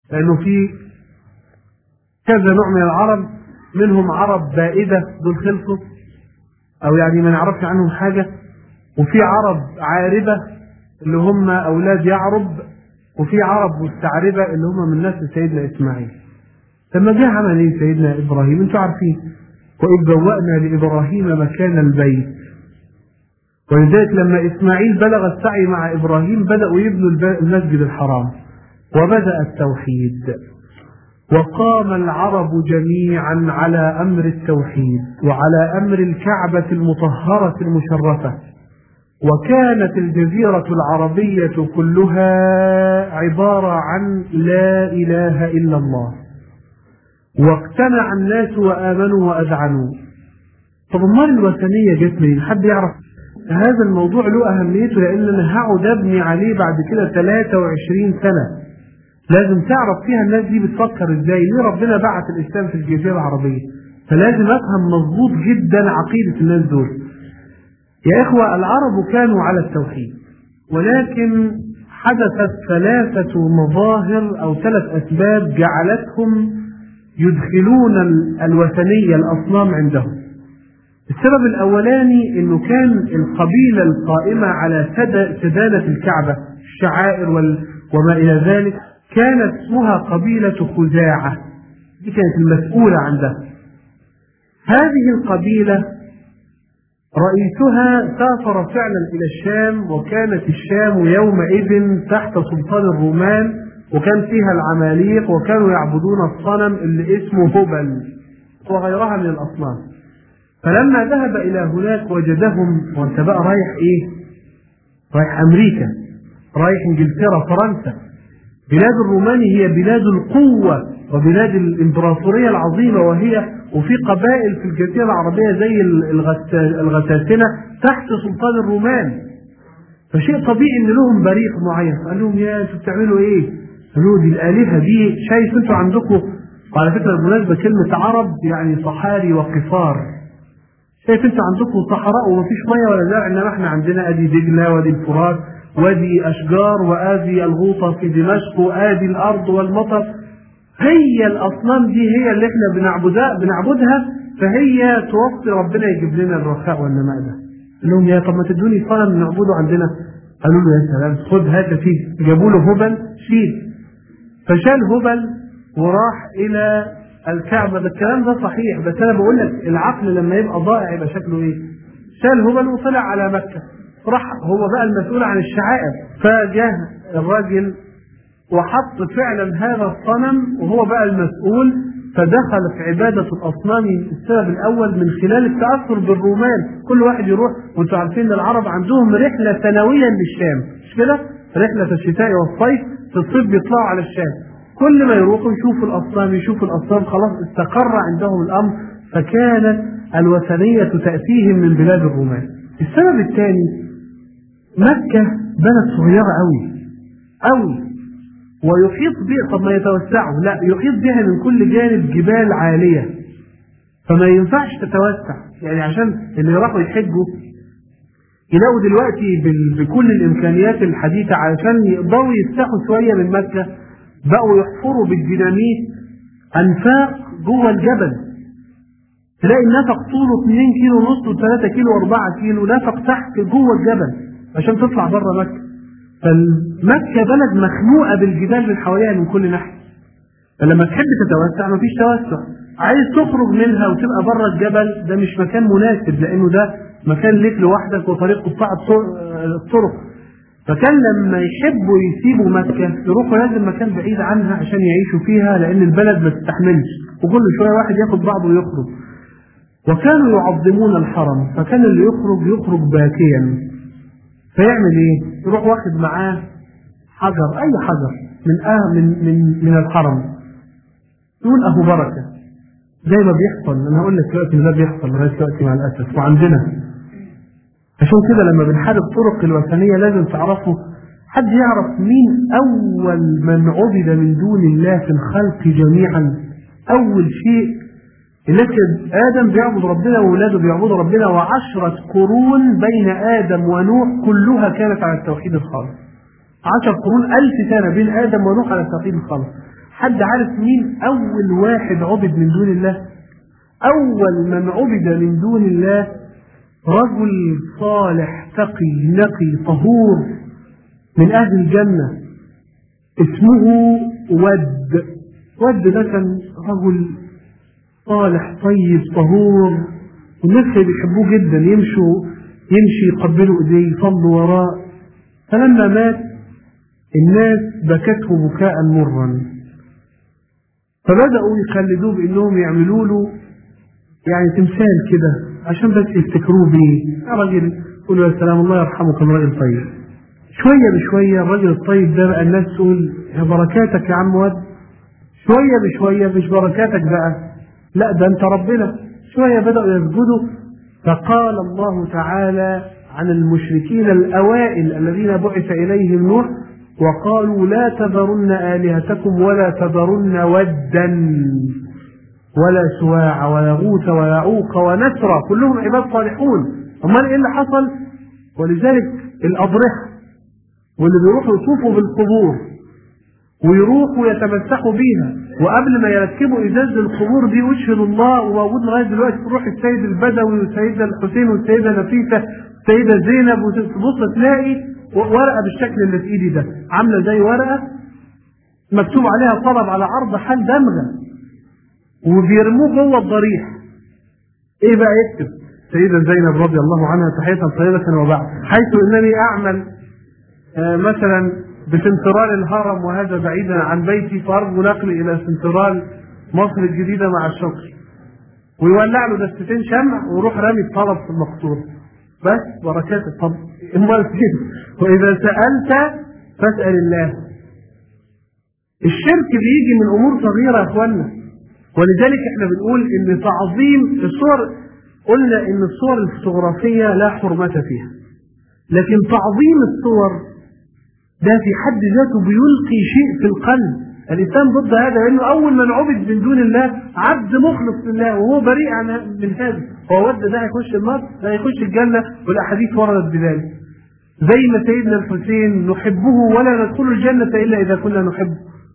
لأنه في كذا نوع من العرب منهم عرب بائدة دول خلصوا أو يعني ما نعرفش عنهم حاجة وفي عرب عاربة اللي هم أولاد يعرب وفي عرب مستعربة اللي هم من نسل سيدنا إسماعيل لما جه عمل ايه سيدنا ابراهيم انتوا عارفين واذ بوأنا لابراهيم مكان البيت ولذلك لما اسماعيل بلغ السعي مع ابراهيم بداوا يبنوا المسجد الحرام وبدا التوحيد وقام العرب جميعا على امر التوحيد وعلى امر الكعبه المطهره المشرفه وكانت الجزيره العربيه كلها عباره عن لا اله الا الله واقتنع الناس وآمنوا وأذعنوا طب امال الوثنية جت منين؟ حد يعرف؟ هذا الموضوع له أهميته لأن أنا هقعد أبني عليه بعد كده 23 سنة. لازم تعرف فيها الناس دي بتفكر إزاي؟ ليه ربنا بعت الإسلام في الجزيرة العربية؟ فلازم أفهم مظبوط جدا عقيدة الناس دول. يا إخوة العرب كانوا على التوحيد ولكن حدثت ثلاثة مظاهر أو ثلاث أسباب جعلتهم يدخلون الوثنية الأصنام عندهم السبب الأولاني أنه كان القبيلة القائمة على سدانة الكعبة الشعائر وال... وما إلى ذلك كانت اسمها قبيلة خزاعة دي كانت المسؤولة عندها هذه القبيلة رئيسها سافر فعلا إلى الشام وكانت الشام يومئذ تحت سلطان الرومان وكان فيها العماليق وكانوا يعبدون الصنم اللي اسمه هبل وغيرها من الأصنام فلما ذهب إلى هناك وجدهم وانت بقى رايح إيه؟ رايح أمريكا رايح إنجلترا فرنسا بلاد الرومان هي بلاد القوة وبلاد الإمبراطورية العظيمة وهي وفي قبائل في الجزيرة العربية زي الغساسنة تحت سلطان الرومان فشيء طبيعي ان لهم بريق معين قال لهم يا انتوا بتعملوا ايه؟ قالوا دي الآلهة دي شايف انتوا عندكم وعلى فكرة بالمناسبة كلمة عرب يعني صحاري وقفار شايف انتوا عندكم صحراء ومفيش مية ولا زرع انما احنا عندنا ادي دجلة وادي الفرات وادي اشجار وادي الغوطة في دمشق وادي الارض والمطر هي الاصنام دي هي اللي احنا بنعبدها بنعبدها فهي توصي ربنا يجيب لنا الرخاء والنماء ده قال لهم يا طب ما تدوني صنم نعبده عندنا قالوا له يا سلام خد هذا فيه جابوا له هبل شيل فشال هبل وراح الى الكعبة ده الكلام ده صحيح بس انا بقول لك العقل لما يبقى ضائع يبقى شكله ايه شال هبل وطلع على مكة راح هو بقى المسؤول عن الشعائر فجاه الراجل وحط فعلا هذا الصنم وهو بقى المسؤول فدخل في عبادة الأصنام السبب الأول من خلال التأثر بالرومان كل واحد يروح وانتوا عارفين ان العرب عندهم رحلة سنويا للشام مش كده؟ رحلة الشتاء والصيف في الصيف بيطلعوا على الشام كل ما يروحوا يشوفوا الأصنام يشوفوا الأصنام خلاص استقر عندهم الأمر فكانت الوثنية تأتيهم من بلاد الرومان السبب الثاني مكة بلد صغيرة أوي أوي ويحيط بها طب ما يتوسعوا لا يحيط بها من كل جانب جبال عالية فما ينفعش تتوسع يعني عشان اللي راحوا يحجوا يلاقوا دلوقتي بكل الامكانيات الحديثه علشان يقدروا يفتحوا شويه من مكه بقوا يحفروا بالديناميت انفاق جوه الجبل تلاقي النفق طوله 2 كيلو ونص و3 كيلو و4 كيلو نفق تحت جوه الجبل عشان تطلع بره مكه فمكه بلد مخنوقه بالجبال من حواليها من كل ناحيه فلما تحب تتوسع مفيش توسع عايز تخرج منها وتبقى بره الجبل ده مش مكان مناسب لانه ده مكان ليك لوحدك وطريق قطاع الطرق فكان لما يحبوا يسيبوا مكة يروحوا لازم مكان بعيد عنها عشان يعيشوا فيها لأن البلد ما تستحملش وكل شوية واحد ياخد بعضه ويخرج وكانوا يعظمون الحرم فكان اللي يخرج يخرج باكيا فيعمل ايه؟ يروح واخد معاه حجر أي حجر من آه من من من الحرم يقول أهو بركة زي ما بيحصل أنا هقول لك دلوقتي ده بيحصل لغاية دلوقتي مع الأسف وعندنا عشان كده لما بنحارب طرق الوثنية لازم تعرفوا حد يعرف مين أول من عبد من دون الله في الخلق جميعا أول شيء الناس آدم بيعبد ربنا وأولاده بيعبدوا ربنا وعشرة قرون بين آدم ونوح كلها كانت على التوحيد الخالص عشر قرون ألف سنة بين آدم ونوح على التوحيد الخالص حد عارف مين أول واحد عبد من دون الله أول من عبد من دون الله رجل صالح تقي نقي طهور من أهل الجنة اسمه ود ود ده كان رجل صالح طيب طهور والناس بيحبوه جدا يمشوا يمشي يقبلوا ايديه يصلوا وراه فلما مات الناس بكته بكاء مرا فبدأوا يخلدوه بانهم يعملوا له يعني تمثال كده عشان بس يفتكروه بيه يا راجل قولوا يا سلام الله يرحمه كان راجل طيب شوية بشوية الراجل الطيب ده بقى الناس تقول يا بركاتك يا عم ود شوية بشوية مش بركاتك بقى لا ده انت ربنا شوية بدأوا يسجدوا فقال الله تعالى عن المشركين الأوائل الذين بعث إليهم نوح وقالوا لا تذرن آلهتكم ولا تذرن ودا ولا سواع ولا غوث ويعوق ونسرا كلهم عباد صالحون امال ايه اللي حصل ولذلك الاضرحه واللي بيروحوا يطوفوا بالقبور ويروحوا يتمسحوا بيها وقبل ما يركبوا ازاز القبور دي ويشهدوا الله وموجود لغايه دلوقتي تروح السيد البدوي والسيده الحسين والسيده نفيسه والسيده زينب وتبص تلاقي ورقه بالشكل اللي في ايدي ده عامله زي ورقه مكتوب عليها طلب على عرض حال دمغه وبيرموه جوه الضريح ايه بقى يكتب سيدة زينب رضي الله عنها تحية طيبة وبعد حيث انني اعمل آه مثلا بسنترال الهرم وهذا بعيدا عن بيتي فارجو نقلي الى سنترال مصر الجديدة مع الشكر ويولع له دستتين شمع ويروح رامي الطلب في المقصورة بس بركات الطب امال كده واذا سألت فاسأل الله الشرك بيجي من امور صغيرة يا اخوانا ولذلك احنا بنقول ان تعظيم الصور قلنا ان الصور الفوتوغرافيه لا حرمه فيها لكن تعظيم الصور ده في حد ذاته بيلقي شيء في القلب الانسان ضد هذا لانه اول من عبد من دون الله عبد مخلص لله وهو بريء عن من هذا هو ود ده هيخش النار ده هيخش الجنه والاحاديث وردت بذلك زي ما سيدنا الحسين نحبه ولا ندخل الجنه الا اذا كنا نحبه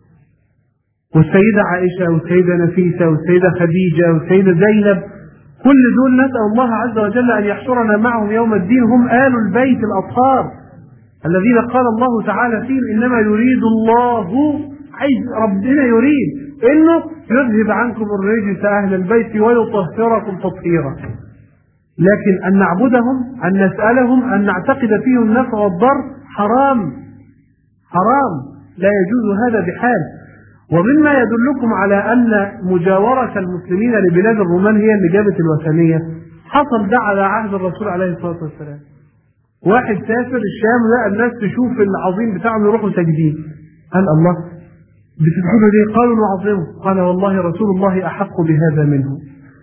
والسيدة عائشة والسيدة نفيسة والسيدة خديجة والسيدة زينب كل دول نسأل الله عز وجل أن يحشرنا معهم يوم الدين هم آل البيت الأطهار الذين قال الله تعالى فيهم إنما يريد الله عايز ربنا يريد إنه يذهب عنكم الرجس أهل البيت ويطهركم تطهيرا لكن أن نعبدهم أن نسألهم أن نعتقد فيهم النفع والضر حرام حرام لا يجوز هذا بحال ومما يدلكم على أن مجاورة المسلمين لبلاد الرومان هي اللي جابت الوثنية حصل ده على عهد الرسول عليه الصلاة والسلام واحد سافر الشام لقى الناس تشوف العظيم بتاعهم يروحوا ساجدين قال الله بتدخلوا ليه؟ قالوا نعظمه قال والله رسول الله أحق بهذا منه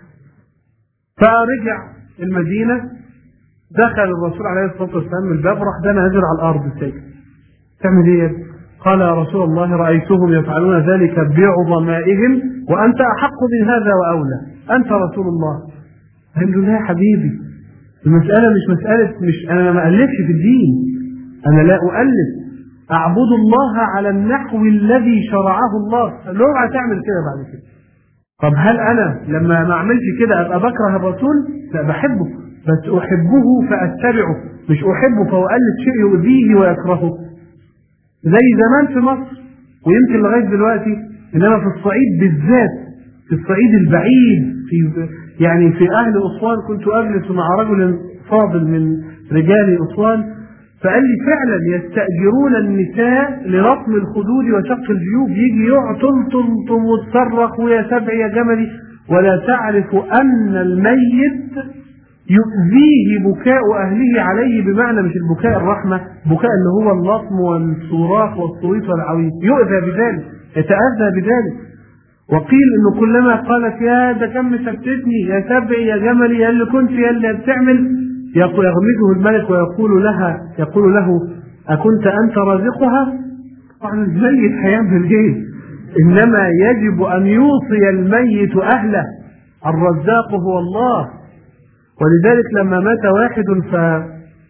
فرجع المدينة دخل الرسول عليه الصلاة والسلام من الباب راح ده نازل على الأرض ساجد تعمل ايه قال يا رسول الله رأيتهم يفعلون ذلك بعظمائهم وأنت أحق من هذا وأولى أنت رسول الله قال له لا يا حبيبي المسألة مش مسألة مش أنا ما ألفش في الدين أنا لا أؤلف أعبد الله على النحو الذي شرعه الله لو اوعى تعمل كده بعد كده طب هل أنا لما ما أعملش كده أبقى بكره الرسول؟ لا بحبه بس أحبه فأتبعه مش أحبه فأؤلف شيء يؤذيه ويكرهه زي زمان في مصر ويمكن لغايه دلوقتي انما في الصعيد بالذات في الصعيد البعيد في يعني في اهل اسوان كنت اجلس مع رجل فاضل من رجال اسوان فقال لي فعلا يستاجرون النساء لرطم الخدود وشق الجيوب يجي يقعد تلطم وتصرخ ويا سبع يا جملي ولا تعرف ان الميت يؤذيه بكاء أهله عليه بمعنى مش البكاء الرحمة بكاء اللي هو اللطم والصراخ والصويت والعويت يؤذى بذلك يتأذى بذلك وقيل انه كلما قالت يا ده كم سبتتني يا سبعي يا جملي يا اللي كنت يا اللي بتعمل يغمزه الملك ويقول لها يقول له أكنت أنت رازقها؟ طبعا الميت هيعمل ايه؟ إنما يجب أن يوصي الميت أهله الرزاق هو الله ولذلك لما مات واحد ف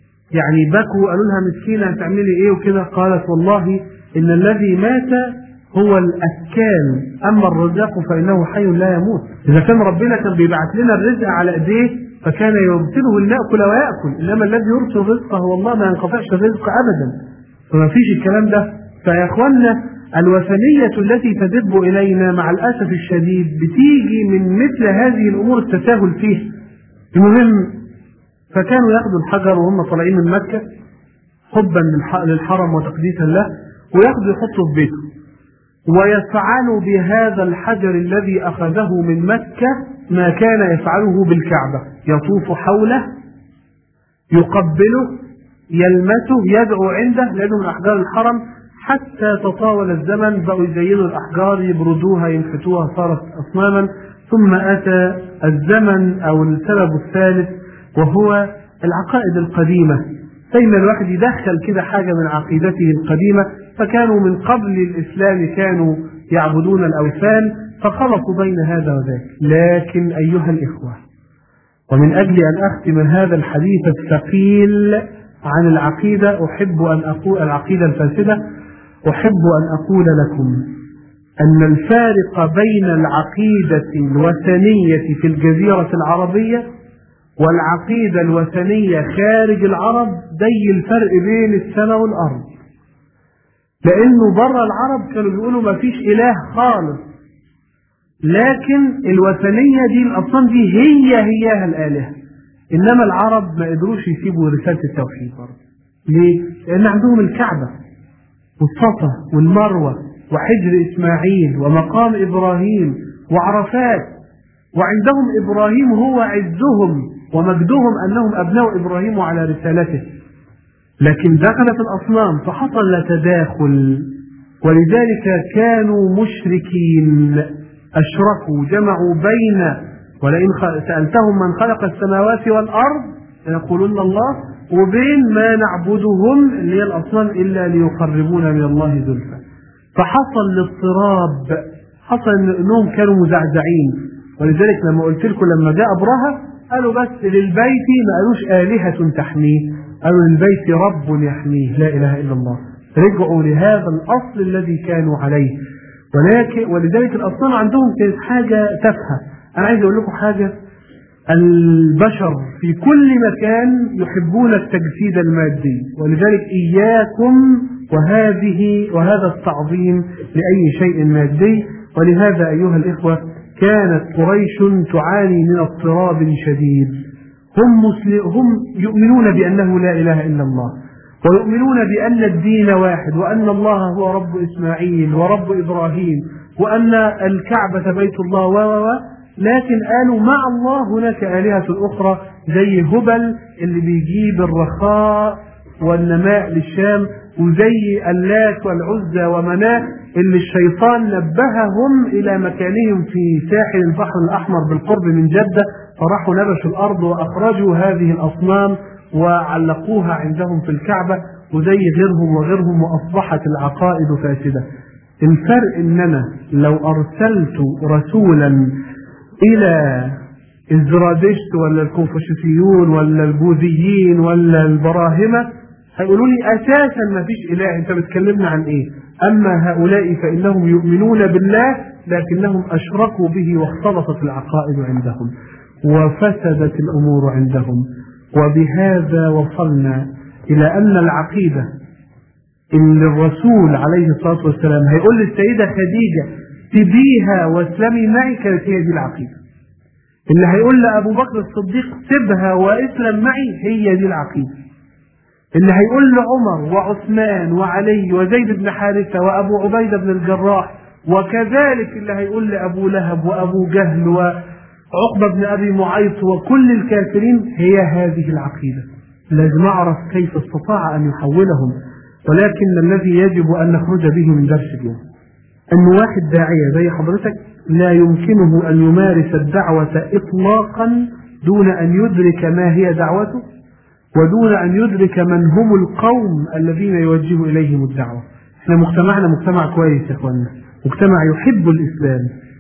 يعني بكوا قالوا لها مسكينه هتعملي ايه وكده قالت والله ان الذي مات هو الأكال أما الرزاق فإنه حي لا يموت إذا كان ربنا كان بيبعت لنا الرزق على إيديه فكان يرسله لنأكل ويأكل إنما الذي يرسل الرزق هو الله ما ينقطعش الرزق أبدا فما فيش الكلام ده فيا إخوانا الوثنية التي تدب إلينا مع الأسف الشديد بتيجي من مثل هذه الأمور التساهل فيها المهم فكانوا ياخذوا الحجر وهم طالعين من مكة حبا للحرم وتقديسا له وياخذوا يحطوا في بيته ويفعل بهذا الحجر الذي أخذه من مكة ما كان يفعله بالكعبة يطوف حوله يقبله يلمسه يدعو عنده لأنه من أحجار الحرم حتى تطاول الزمن بقوا يزينوا الأحجار يبردوها ينحتوها صارت أصناما ثم أتى الزمن أو السبب الثالث وهو العقائد القديمة دايما الواحد يدخل كده حاجة من عقيدته القديمة فكانوا من قبل الإسلام كانوا يعبدون الأوثان فخلطوا بين هذا وذاك لكن أيها الإخوة ومن أجل أن أختم هذا الحديث الثقيل عن العقيدة أحب أن أقول العقيدة الفاسدة أحب أن أقول لكم أن الفارق بين العقيدة الوثنية في الجزيرة العربية والعقيدة الوثنية خارج العرب زي الفرق بين السماء والأرض لأنه بره العرب كانوا بيقولوا ما فيش إله خالص لكن الوثنية دي الأصنام دي هي هيها الآلهة إنما العرب ما قدروش يسيبوا رسالة التوحيد برضه ليه؟ لأن عندهم الكعبة والصفا والمروة وحجر إسماعيل ومقام إبراهيم وعرفات وعندهم إبراهيم هو عزهم ومجدهم أنهم أبناء إبراهيم على رسالته لكن دخلت الأصنام فحصل تداخل ولذلك كانوا مشركين أشركوا جمعوا بين ولئن سألتهم من خلق السماوات والأرض يقولون الله وبين ما نعبدهم اللي هي الأصنام إلا ليقربونا من الله زلفى فحصل الاضطراب حصل انهم كانوا مزعزعين ولذلك لما قلت لكم لما جاء ابرهه قالوا بس للبيت ما قالوش آلهة تحميه قالوا للبيت رب يحميه لا إله إلا الله رجعوا لهذا الأصل الذي كانوا عليه ولكن ولذلك الأصنام عندهم كانت حاجة تافهة أنا عايز أقول لكم حاجة البشر في كل مكان يحبون التجسيد المادي ولذلك إياكم وهذه وهذا التعظيم لأي شيء مادي ولهذا أيها الإخوة كانت قريش تعاني من اضطراب شديد هم مسلم هم يؤمنون بأنه لا إله إلا الله ويؤمنون بأن الدين واحد وأن الله هو رب إسماعيل ورب إبراهيم وأن الكعبة بيت الله و لكن قالوا مع الله هناك آلهة أخرى زي هبل اللي بيجيب الرخاء والنماء للشام وزي اللات والعزى ومناه اللي الشيطان نبههم إلى مكانهم في ساحل البحر الأحمر بالقرب من جدة فراحوا نبشوا الأرض وأخرجوا هذه الأصنام وعلقوها عندهم في الكعبة وزي غيرهم وغيرهم وأصبحت العقائد فاسدة الفرق إننا لو أرسلت رسولا إلى الزرادشت ولا الكونفوشيوسيون ولا البوذيين ولا البراهمة هيقولوا لي أساسا ما فيش إله أنت بتكلمنا عن إيه أما هؤلاء فإنهم يؤمنون بالله لكنهم أشركوا به واختلطت العقائد عندهم وفسدت الأمور عندهم وبهذا وصلنا إلى أن العقيدة اللي الرسول عليه الصلاة والسلام هيقول للسيدة خديجة سيبيها واسلمي معي كانت هي دي العقيدة اللي هيقول لأبو بكر الصديق سيبها واسلم معي هي دي العقيدة اللي هيقول لعمر وعثمان وعلي وزيد بن حارثة وأبو عبيدة بن الجراح وكذلك اللي هيقول لأبو لهب وأبو جهل وعقبة بن أبي معيط وكل الكافرين هي هذه العقيدة لازم أعرف كيف استطاع أن يحولهم ولكن الذي يجب أن نخرج به من درس اليوم أن واحد داعية زي حضرتك لا يمكنه أن يمارس الدعوة إطلاقا دون أن يدرك ما هي دعوته ودون أن يدرك من هم القوم الذين يوجه إليهم الدعوة احنا مجتمعنا مجتمع كويس يا اخوانا مجتمع يحب الإسلام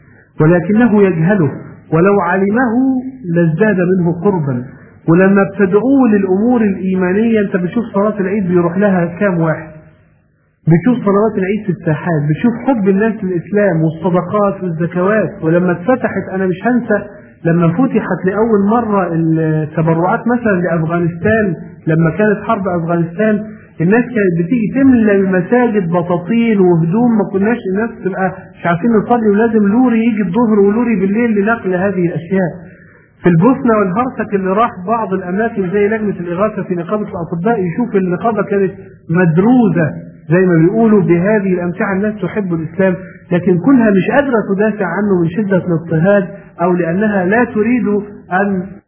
ولكنه يجهله ولو علمه لازداد منه قربا ولما بتدعوه للأمور الإيمانية أنت بتشوف صلاة العيد بيروح لها كام واحد بتشوف صلوات العيد في الساحات بتشوف حب الناس للإسلام والصدقات والزكوات ولما اتفتحت أنا مش هنسى لما فتحت لأول مرة التبرعات مثلا لأفغانستان لما كانت حرب أفغانستان الناس كانت بتيجي تملى المساجد بطاطين وهدوم ما كناش الناس تبقى مش عارفين نصلي ولازم لوري يجي الظهر ولوري بالليل لنقل هذه الأشياء في البوسنة والهرسك اللي راح بعض الأماكن زي لجنة الإغاثة في نقابة الأطباء يشوف النقابة كانت مدروسة زي ما بيقولوا بهذه الأمتعة الناس تحب الإسلام لكن كلها مش قادرة تدافع عنه من شدة الاضطهاد أو لأنها لا تريد أن